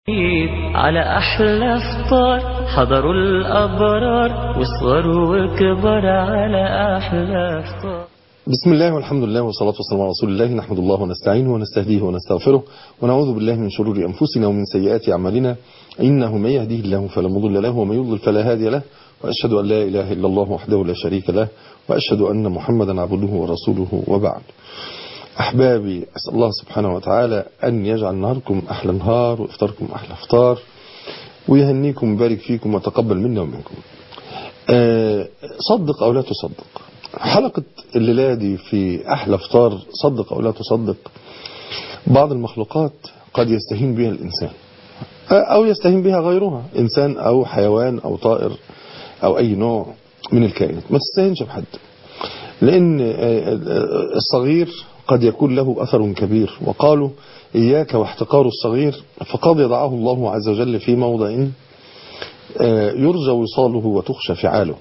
على أحلى فطار حضروا الأبرار وصغروا وكبر على أحلى فطار بسم الله والحمد لله والصلاة والسلام على رسول الله نحمد الله ونستعينه ونستهديه ونستغفره ونعوذ بالله من شرور أنفسنا ومن سيئات أعمالنا إنه من يهديه الله فلا مضل له ومن يضلل فلا هادي له وأشهد أن لا إله إلا الله وحده لا شريك له وأشهد أن محمدا عبده ورسوله وبعد أحبابي أسأل الله سبحانه وتعالى أن يجعل نهاركم أحلى نهار وإفطاركم أحلى إفطار ويهنيكم ويبارك فيكم وتقبل منا ومنكم أه صدق أو لا تصدق حلقة الليلة دي في أحلى إفطار صدق أو لا تصدق بعض المخلوقات قد يستهين بها الإنسان أو يستهين بها غيرها إنسان أو حيوان أو طائر أو أي نوع من الكائنات ما تستهينش بحد لأن الصغير قد يكون له أثر كبير وقالوا إياك واحتقار الصغير فقد يضعه الله عز وجل في موضع يرجى وصاله وتخشى فعاله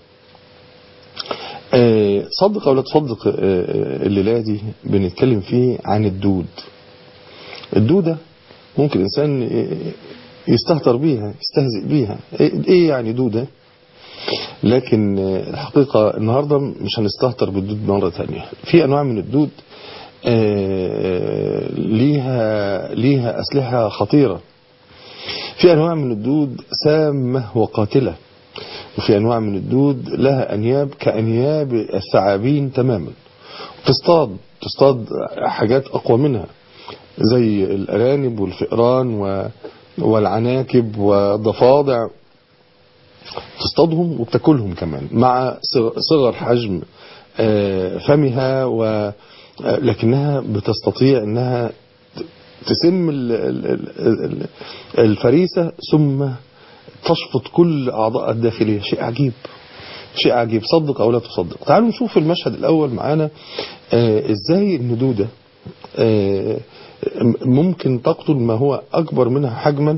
صدق أو لا تصدق الليلة دي بنتكلم فيه عن الدود الدودة ممكن الإنسان يستهتر بيها يستهزئ بيها إيه يعني دودة لكن الحقيقة النهاردة مش هنستهتر بالدود مرة ثانية في أنواع من الدود ليها ليها أسلحة خطيرة في أنواع من الدود سامة وقاتلة وفي أنواع من الدود لها أنياب كأنياب الثعابين تماما تصطاد تصطاد حاجات أقوى منها زي الأرانب والفئران والعناكب والضفادع تصطادهم وبتاكلهم كمان مع صغر حجم فمها و لكنها بتستطيع انها تسم الفريسة ثم تشفط كل اعضاء الداخلية شيء عجيب شيء عجيب صدق او لا تصدق تعالوا نشوف المشهد الاول معانا ازاي الندودة ممكن تقتل ما هو اكبر منها حجما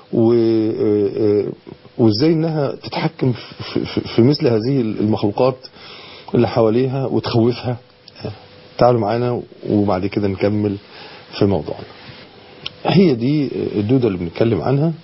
وازاي انها تتحكم في مثل هذه المخلوقات اللي حواليها وتخوفها تعالوا معانا وبعد كده نكمل في موضوعنا هي دي الدودة اللي بنتكلم عنها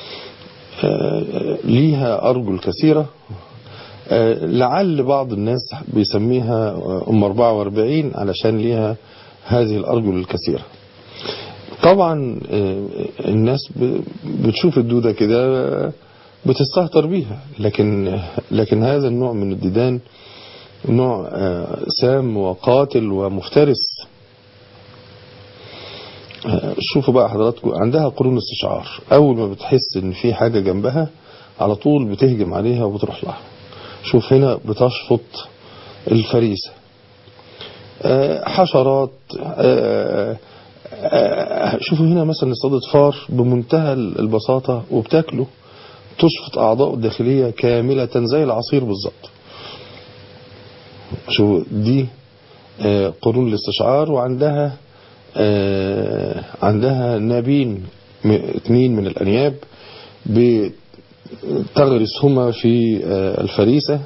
ليها أرجل كثيرة لعل بعض الناس بيسميها أم 44 علشان ليها هذه الأرجل الكثيرة طبعا الناس بتشوف الدودة كده بتستهتر بيها لكن لكن هذا النوع من الديدان نوع سام وقاتل ومفترس شوفوا بقى حضراتكم عندها قرون استشعار اول ما بتحس ان في حاجة جنبها على طول بتهجم عليها وبتروح لها شوف هنا بتشفط الفريسة حشرات شوفوا هنا مثلا اصطادت فار بمنتهى البساطة وبتاكله تشفط اعضاء الداخلية كاملة زي العصير بالظبط شو دي قرون الاستشعار وعندها عندها نابين اثنين من الانياب بتغرسهما في الفريسة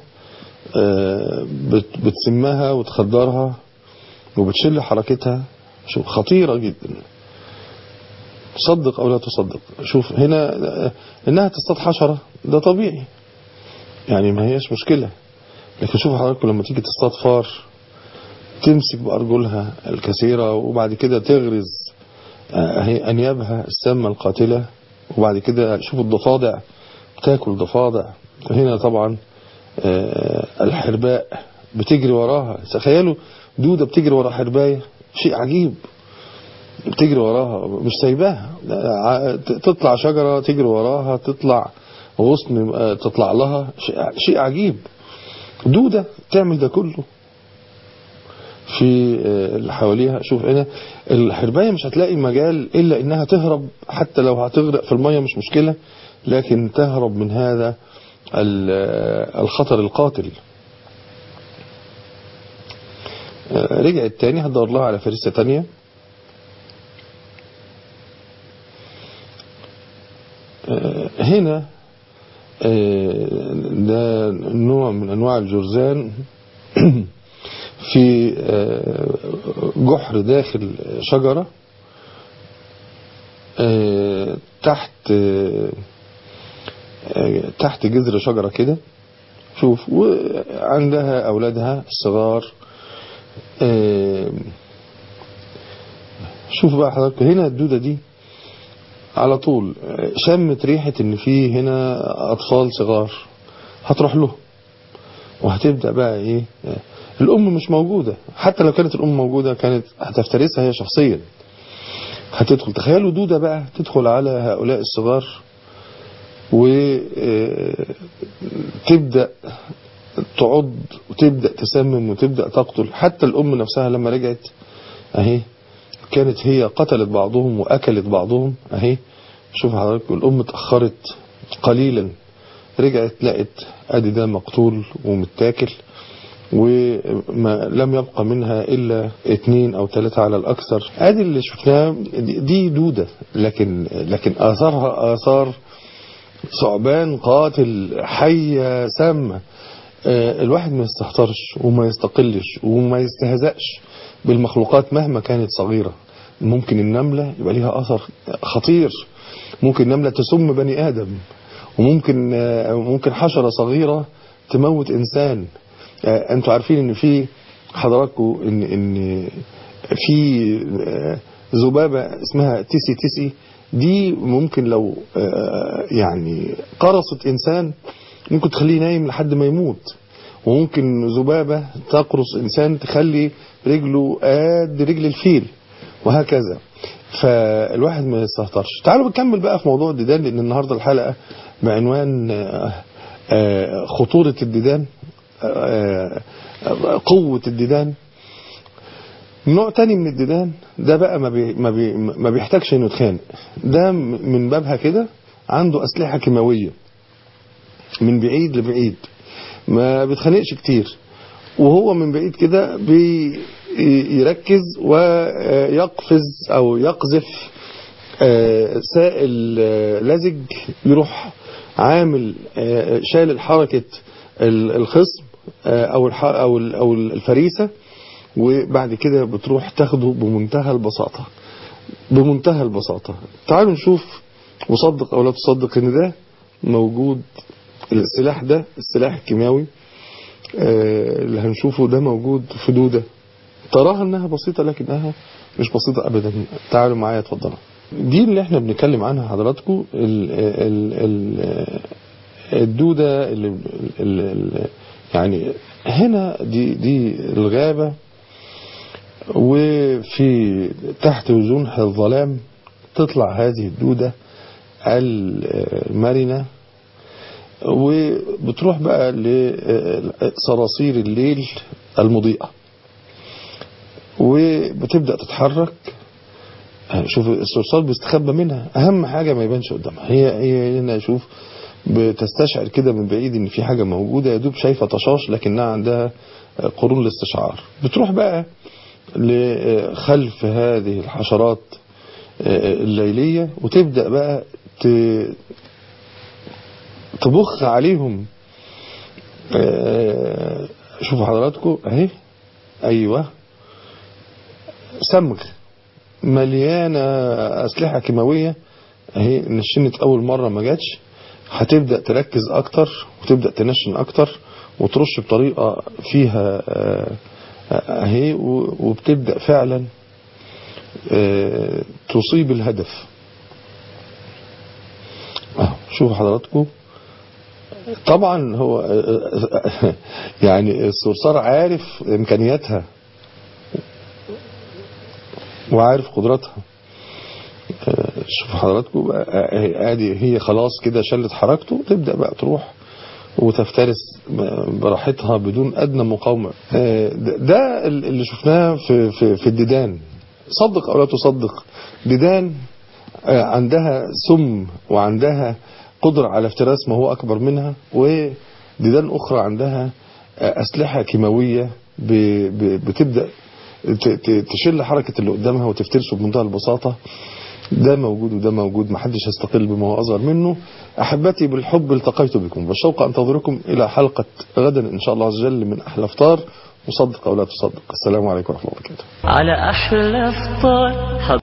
بتسمها وتخدرها وبتشل حركتها شوف خطيرة جدا تصدق او لا تصدق شوف هنا انها تصطاد حشرة ده طبيعي يعني ما هيش مشكلة لكن شوفوا حضراتكم لما تيجي تصطاد فار تمسك بأرجلها الكثيرة وبعد كده تغرز أنيابها السامة القاتلة وبعد كده شوفوا الضفادع تاكل ضفادع هنا طبعا الحرباء بتجري وراها تخيلوا دودة بتجري ورا حرباية شيء عجيب بتجري وراها مش سايباها تطلع شجرة تجري وراها تطلع غصن تطلع لها شيء عجيب دودة تعمل ده كله في اللي حواليها شوف هنا الحرباية مش هتلاقي مجال إلا إنها تهرب حتى لو هتغرق في المية مش مشكلة لكن تهرب من هذا الخطر القاتل رجعت تاني هتدور لها على فريسة تانية هنا ده نوع من انواع الجرذان في جحر داخل شجرة تحت آه، آه، تحت جذر شجرة كده شوف وعندها أولادها الصغار آه، شوف بقى حضرتك هنا الدودة دي على طول آه، شمت ريحة ان في هنا اطفال صغار هتروح له وهتبدأ بقى ايه آه، الام مش موجودة حتى لو كانت الام موجودة كانت هتفترسها هي شخصيا هتدخل تخيلوا دودة بقى تدخل على هؤلاء الصغار وتبدأ تعض وتبدأ تسمم وتبدأ تقتل حتى الأم نفسها لما رجعت أهي كانت هي قتلت بعضهم وأكلت بعضهم أهي شوف حضرتك الأم اتأخرت قليلا رجعت لقت أدي ده مقتول ومتاكل ولم يبقى منها إلا اتنين أو ثلاثة على الأكثر ادي اللي شفناه دي- دي دودة لكن لكن آثارها آثار ثعبان قاتل حية سامة آه، الواحد ما يستهترش وما يستقلش وما يستهزأش بالمخلوقات مهما كانت صغيرة ممكن النملة يبقى ليها أثر خطير ممكن النملة تسم بني آدم وممكن آه، ممكن حشرة صغيرة تموت إنسان آه، أنتوا عارفين إن في حضراتكم إن إن في آه، ذبابة اسمها تيسي تيسي دي ممكن لو آه، يعني قرصت إنسان ممكن تخليه نايم لحد ما يموت وممكن ذبابة تقرص إنسان تخلي رجله قد رجل الفيل وهكذا فالواحد ما يستهترش تعالوا نكمل بقى في موضوع الديدان لأن النهاردة الحلقة بعنوان آه، آه، خطورة الديدان آه، آه، قوة الديدان نوع تاني من الديدان ده بقى ما, بي ما, بي ما بيحتاجش انه يتخانق ده م- من بابها كده عنده أسلحة كيماوية من بعيد لبعيد ما بيتخانقش كتير وهو من بعيد كده بيركز ويقفز او يقذف آه، سائل آه، لزج يروح عامل آه، شال حركة ال- الخصم آه، او الح- او ال- او الفريسة وبعد كده بتروح تاخده بمنتهى البساطة بمنتهى البساطة تعالوا نشوف وصدق او لا تصدق ان ده موجود السلاح ده السلاح الكيماوي آه، اللي هنشوفه ده موجود في دودة تراها انها بسيطة لكنها مش بسيطة ابدا تعالوا معايا اتفضلوا دي اللي احنا بنتكلم عنها حضراتكم ال ال ال الدودة اللي ال ال يعني هنا دي دي الغابة وفي تحت جنح الظلام تطلع هذه الدودة المرنة وبتروح بقى لصراصير الليل المضيئة وبتبدأ تتحرك شوف الصرصار بيستخبى منها أهم حاجة ما يبانش قدامها هي هي هنا شوف بتستشعر كده من بعيد ان في حاجة موجودة يا دوب شايفة طشاش لكنها عندها قرون الاستشعار بتروح بقى لخلف هذه الحشرات الليلية وتبدأ بقى ت- تبخ عليهم آه، شوفوا حضراتكم اهي ايوه سمغ مليانة أسلحة كيماوية اهي نشنت أول مرة ما جاتش هتبدأ تركز أكتر وتبدأ تنشن أكتر وترش بطريقة فيها آه، آه، اهي و- وبتبدأ فعلا آه، تصيب الهدف أهو، شوفوا حضراتكم طبعا هو يعني الصرصار عارف امكانياتها وعارف قدراتها شوف حضراتكم بقى، ادي هي خلاص كده شلت حركته تبدا بقى تروح وتفترس براحتها بدون ادنى مقاومه ده- ده اللي شفناه في في في الديدان صدق او لا تصدق ديدان آه، عندها سم وعندها قدرة على افتراس ما هو أكبر منها وديدان أخرى عندها آه، أسلحة كيماوية ب- ب- بتبدأ ت- ت- تشل حركة اللي قدامها وتفترسه بمنتهى البساطة ده موجود وده موجود محدش يستقل بما هو أصغر منه أحبتي بالحب التقيت بكم والشوق أنتظركم إلى حلقة غدا إن شاء الله عز وجل من أحلى فطار وصدق أو لا تصدق السلام عليكم ورحمة الله وبركاته على أحلى فطار